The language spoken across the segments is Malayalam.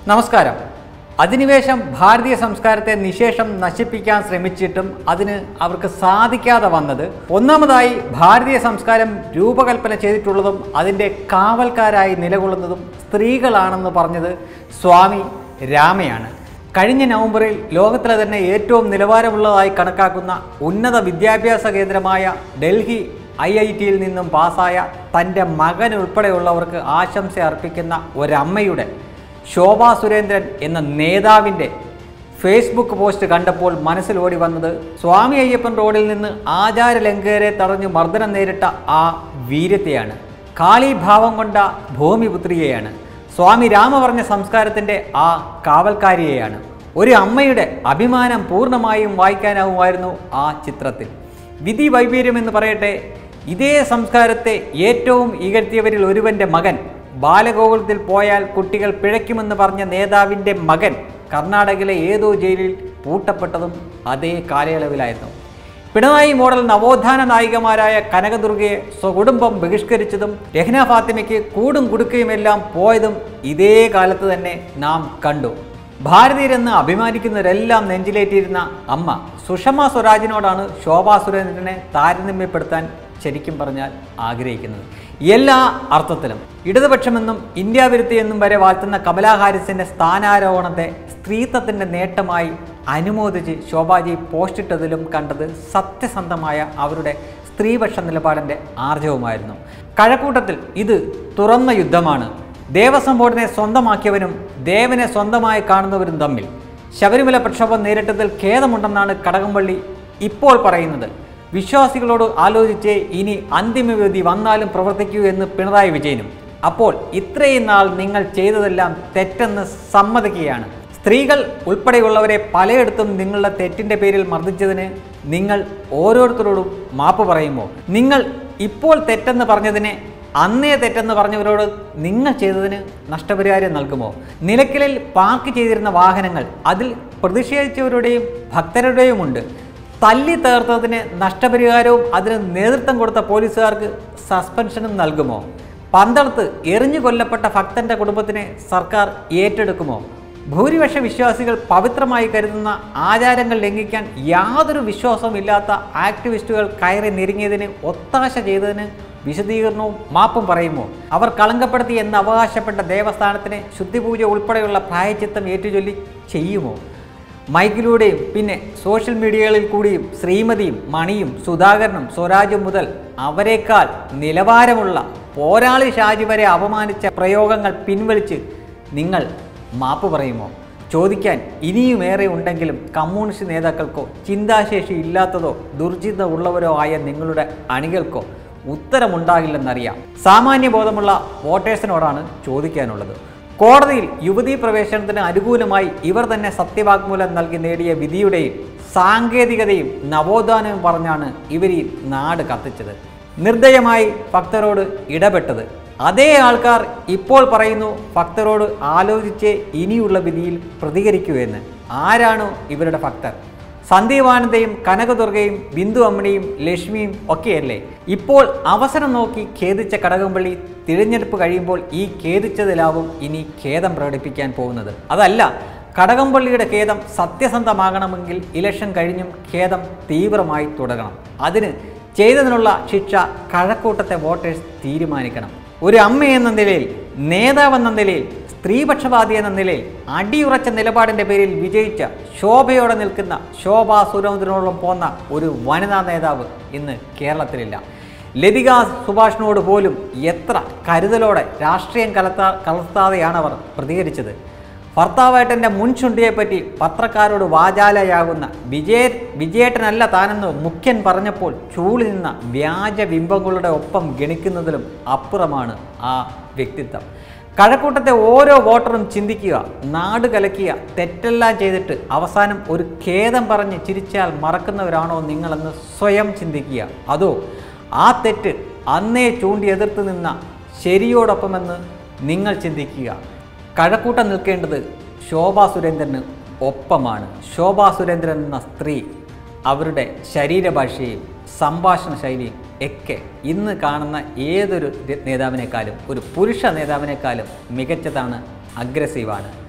നമസ്കാരം അധിനിവേശം ഭാരതീയ സംസ്കാരത്തെ നിശേഷം നശിപ്പിക്കാൻ ശ്രമിച്ചിട്ടും അതിന് അവർക്ക് സാധിക്കാതെ വന്നത് ഒന്നാമതായി ഭാരതീയ സംസ്കാരം രൂപകൽപ്പന ചെയ്തിട്ടുള്ളതും അതിൻ്റെ കാവൽക്കാരായി നിലകൊള്ളുന്നതും സ്ത്രീകളാണെന്ന് പറഞ്ഞത് സ്വാമി രാമയാണ് കഴിഞ്ഞ നവംബറിൽ ലോകത്തിലെ തന്നെ ഏറ്റവും നിലവാരമുള്ളതായി കണക്കാക്കുന്ന ഉന്നത വിദ്യാഭ്യാസ കേന്ദ്രമായ ഡൽഹി ഐ ഐ ടിയിൽ നിന്നും പാസ്സായ തൻ്റെ മകൻ ഉൾപ്പെടെയുള്ളവർക്ക് ആശംസ അർപ്പിക്കുന്ന ഒരമ്മയുടെ ശോഭാ സുരേന്ദ്രൻ എന്ന നേതാവിൻ്റെ ഫേസ്ബുക്ക് പോസ്റ്റ് കണ്ടപ്പോൾ മനസ്സിൽ ഓടി വന്നത് സ്വാമി അയ്യപ്പൻ റോഡിൽ നിന്ന് ആചാരലംഘകരെ തടഞ്ഞു മർദ്ദനം നേരിട്ട ആ വീര്യത്തെയാണ് കാളീഭാവം കൊണ്ട ഭൂമിപുത്രിയെയാണ് സ്വാമി രാമ പറഞ്ഞ സംസ്കാരത്തിൻ്റെ ആ കാവൽക്കാരിയെയാണ് ഒരു അമ്മയുടെ അഭിമാനം പൂർണ്ണമായും വായിക്കാനാവുമായിരുന്നു ആ ചിത്രത്തിൽ വിധി വൈപീര്യം എന്ന് പറയട്ടെ ഇതേ സംസ്കാരത്തെ ഏറ്റവും ഇകഴ്ത്തിയവരിൽ ഒരുവൻ്റെ മകൻ ബാലഗോകുലത്തിൽ പോയാൽ കുട്ടികൾ പിഴയ്ക്കുമെന്ന് പറഞ്ഞ നേതാവിൻ്റെ മകൻ കർണാടകയിലെ ഏതോ ജയിലിൽ പൂട്ടപ്പെട്ടതും അതേ കാലയളവിലായിരുന്നു പിണറായി മോഡൽ നവോത്ഥാന നായികമാരായ കനകദുർഗയെ സ്വകുടുംബം ബഹിഷ്കരിച്ചതും രഹ്ന ഫാത്തിമയ്ക്ക് കൂടും കുടുക്കയുമെല്ലാം പോയതും ഇതേ കാലത്ത് തന്നെ നാം കണ്ടു ഭാരതീയരെന്ന് അഭിമാനിക്കുന്നവരെല്ലാം നെഞ്ചിലേറ്റിയിരുന്ന അമ്മ സുഷമ സ്വരാജിനോടാണ് ശോഭാ സുരേന്ദ്രനെ താരതമ്യപ്പെടുത്താൻ ശരിക്കും പറഞ്ഞാൽ ആഗ്രഹിക്കുന്നത് എല്ലാ അർത്ഥത്തിലും ഇടതുപക്ഷമെന്നും ഇന്ത്യ വിരുത്തി എന്നും വരെ വാഴ്ത്തുന്ന കമലാ ഹാരിസിന്റെ സ്ഥാനാരോഹണത്തെ സ്ത്രീത്വത്തിന്റെ നേട്ടമായി അനുമോദിച്ച് ശോഭാജി പോസ്റ്റിട്ടതിലും കണ്ടത് സത്യസന്ധമായ അവരുടെ സ്ത്രീപക്ഷ നിലപാടിന്റെ ആർജവുമായിരുന്നു കഴക്കൂട്ടത്തിൽ ഇത് തുറന്ന യുദ്ധമാണ് ദേവസ്വം ബോർഡിനെ സ്വന്തമാക്കിയവനും ദേവനെ സ്വന്തമായി കാണുന്നവരും തമ്മിൽ ശബരിമല പ്രക്ഷോഭം നേരിട്ടതിൽ ഖേദമുണ്ടെന്നാണ് കടകംപള്ളി ഇപ്പോൾ പറയുന്നത് വിശ്വാസികളോട് ആലോചിച്ച് ഇനി അന്തിമവിധി വന്നാലും പ്രവർത്തിക്കൂ എന്ന് പിണറായി വിജയനും അപ്പോൾ ഇത്രയും നാൾ നിങ്ങൾ ചെയ്തതെല്ലാം തെറ്റെന്ന് സമ്മതിക്കുകയാണ് സ്ത്രീകൾ ഉൾപ്പെടെയുള്ളവരെ പലയിടത്തും നിങ്ങളുടെ തെറ്റിൻ്റെ പേരിൽ മർദ്ദിച്ചതിന് നിങ്ങൾ ഓരോരുത്തരോടും മാപ്പ് പറയുമോ നിങ്ങൾ ഇപ്പോൾ തെറ്റെന്ന് പറഞ്ഞതിനെ അന്നേ തെറ്റെന്ന് പറഞ്ഞവരോട് നിങ്ങൾ ചെയ്തതിന് നഷ്ടപരിഹാരം നൽകുമോ നിലയ്ക്കലിൽ പാർക്ക് ചെയ്തിരുന്ന വാഹനങ്ങൾ അതിൽ പ്രതിഷേധിച്ചവരുടെയും ഭക്തരുടെയുമുണ്ട് തല്ലി തേർത്തതിന് നഷ്ടപരിഹാരവും അതിന് നേതൃത്വം കൊടുത്ത പോലീസുകാർക്ക് സസ്പെൻഷനും നൽകുമോ പന്തളത്ത് എറിഞ്ഞു കൊല്ലപ്പെട്ട ഭക്തന്റെ കുടുംബത്തിനെ സർക്കാർ ഏറ്റെടുക്കുമോ ഭൂരിപക്ഷ വിശ്വാസികൾ പവിത്രമായി കരുതുന്ന ആചാരങ്ങൾ ലംഘിക്കാൻ യാതൊരു വിശ്വാസവും ഇല്ലാത്ത ആക്ടിവിസ്റ്റുകൾ കയറി നെരുങ്ങിയതിന് ഒത്താശ ചെയ്തതിന് വിശദീകരണവും മാപ്പും പറയുമോ അവർ കളങ്കപ്പെടുത്തി എന്ന് അവകാശപ്പെട്ട ദേവസ്ഥാനത്തിന് ശുദ്ധിപൂജ ഉൾപ്പെടെയുള്ള പ്രായച്ചിത്തം ഏറ്റുചൊല്ലി ചെയ്യുമോ മൈക്കിലൂടെയും പിന്നെ സോഷ്യൽ മീഡിയകളിൽ കൂടിയും ശ്രീമതിയും മണിയും സുധാകരനും സ്വരാജും മുതൽ അവരെക്കാൾ നിലവാരമുള്ള പോരാളി ഷാജി വരെ അപമാനിച്ച പ്രയോഗങ്ങൾ പിൻവലിച്ച് നിങ്ങൾ മാപ്പ് പറയുമോ ചോദിക്കാൻ ഇനിയുമേറെ ഉണ്ടെങ്കിലും കമ്മ്യൂണിസ്റ്റ് നേതാക്കൾക്കോ ചിന്താശേഷി ഇല്ലാത്തതോ ദുർചിന്ത ഉള്ളവരോ ആയ നിങ്ങളുടെ അണികൾക്കോ ഉത്തരമുണ്ടാകില്ലെന്നറിയാം സാമാന്യ ബോധമുള്ള വോട്ടേഴ്സിനോടാണ് ചോദിക്കാനുള്ളത് കോടതിയിൽ യുവതീ പ്രവേശനത്തിന് അനുകൂലമായി ഇവർ തന്നെ സത്യവാങ്മൂലം നൽകി നേടിയ വിധിയുടെയും സാങ്കേതികതയും നവോത്ഥാനവും പറഞ്ഞാണ് ഇവർ ഈ നാട് കത്തിച്ചത് നിർദ്ദയമായി ഭക്തരോട് ഇടപെട്ടത് അതേ ആൾക്കാർ ഇപ്പോൾ പറയുന്നു ഭക്തരോട് ആലോചിച്ച് ഇനിയുള്ള വിധിയിൽ പ്രതികരിക്കൂ എന്ന് ആരാണോ ഇവരുടെ ഭക്തർ സന്ദീപാനന്ദയും കനകദുർഗയും ബിന്ദു അമ്മണിയും ലക്ഷ്മിയും ഒക്കെയല്ലേ ഇപ്പോൾ അവസരം നോക്കി ഖേദിച്ച കടകംപള്ളി തിരഞ്ഞെടുപ്പ് കഴിയുമ്പോൾ ഈ ഖേദിച്ചതിലാവും ഇനി ഖേദം പ്രകടിപ്പിക്കാൻ പോകുന്നത് അതല്ല കടകംപള്ളിയുടെ ഖേദം സത്യസന്ധമാകണമെങ്കിൽ ഇലക്ഷൻ കഴിഞ്ഞും ഖേദം തീവ്രമായി തുടരണം അതിന് ചെയ്തതിനുള്ള ശിക്ഷ കഴക്കൂട്ടത്തെ വോട്ടേഴ്സ് തീരുമാനിക്കണം ഒരു അമ്മ എന്ന നിലയിൽ നേതാവെന്ന നിലയിൽ സ്ത്രീപക്ഷപാതി എന്ന നിലയിൽ അടിയുറച്ച നിലപാടിൻ്റെ പേരിൽ വിജയിച്ച ശോഭയോടെ നിൽക്കുന്ന ശോഭാ സുരേന്ദ്രനോളം പോന്ന ഒരു വനിതാ നേതാവ് ഇന്ന് കേരളത്തിലില്ല ലതിക സുഭാഷിനോട് പോലും എത്ര കരുതലോടെ രാഷ്ട്രീയം കലർത്താ കലർത്താതെയാണ് അവർ പ്രതികരിച്ചത് ഭർത്താവേട്ടൻ്റെ മുൻചുണ്ടിയെപ്പറ്റി പത്രക്കാരോട് വാചാലയാകുന്ന വിജയ വിജയേട്ടനല്ല താനെന്ന് മുഖ്യൻ പറഞ്ഞപ്പോൾ ചൂളി നിന്ന വ്യാജ ബിംബങ്ങളുടെ ഒപ്പം ഗണിക്കുന്നതിലും അപ്പുറമാണ് ആ വ്യക്തിത്വം കഴക്കൂട്ടത്തെ ഓരോ വോട്ടറും ചിന്തിക്കുക നാട് കലക്കിയ തെറ്റെല്ലാം ചെയ്തിട്ട് അവസാനം ഒരു ഖേദം പറഞ്ഞ് ചിരിച്ചാൽ മറക്കുന്നവരാണോ നിങ്ങളെന്ന് സ്വയം ചിന്തിക്കുക അതോ ആ തെറ്റ് അന്നേ ചൂണ്ടി എതിർത്ത് നിന്ന ശരിയോടൊപ്പമെന്ന് നിങ്ങൾ ചിന്തിക്കുക കഴക്കൂട്ടം നിൽക്കേണ്ടത് ശോഭാ സുരേന്ദ്രന് ഒപ്പമാണ് ശോഭാ സുരേന്ദ്രൻ എന്ന സ്ത്രീ അവരുടെ ശരീരഭാഷയും സംഭാഷണ ശൈലിയും ഒക്കെ ഇന്ന് കാണുന്ന ഏതൊരു നേതാവിനേക്കാളും ഒരു പുരുഷ നേതാവിനേക്കാളും മികച്ചതാണ് അഗ്രസീവാണ്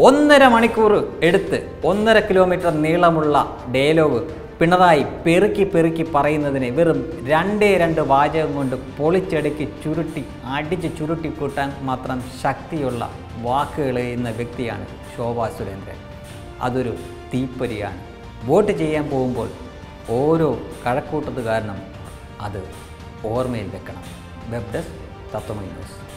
ഒന്നര മണിക്കൂർ എടുത്ത് ഒന്നര കിലോമീറ്റർ നീളമുള്ള ഡയലോഗ് പിണറായി പെറുക്കി പെറുക്കി പറയുന്നതിന് വെറും രണ്ടേ രണ്ട് വാചകം കൊണ്ട് പൊളിച്ചടുക്കി ചുരുട്ടി അടിച്ച് ചുരുട്ടി കൂട്ടാൻ മാത്രം ശക്തിയുള്ള വാക്കുകൾ എന്ന വ്യക്തിയാണ് ശോഭാ സുരേന്ദ്രൻ അതൊരു തീപ്പൊരിയാണ് വോട്ട് ചെയ്യാൻ പോകുമ്പോൾ ഓരോ കഴക്കൂട്ടത്തുകാരനും അത് ഓർമ്മയിൽ വെക്കണം വെബ് ഡെസ്ക് തത്വമൈ ന്യൂസ്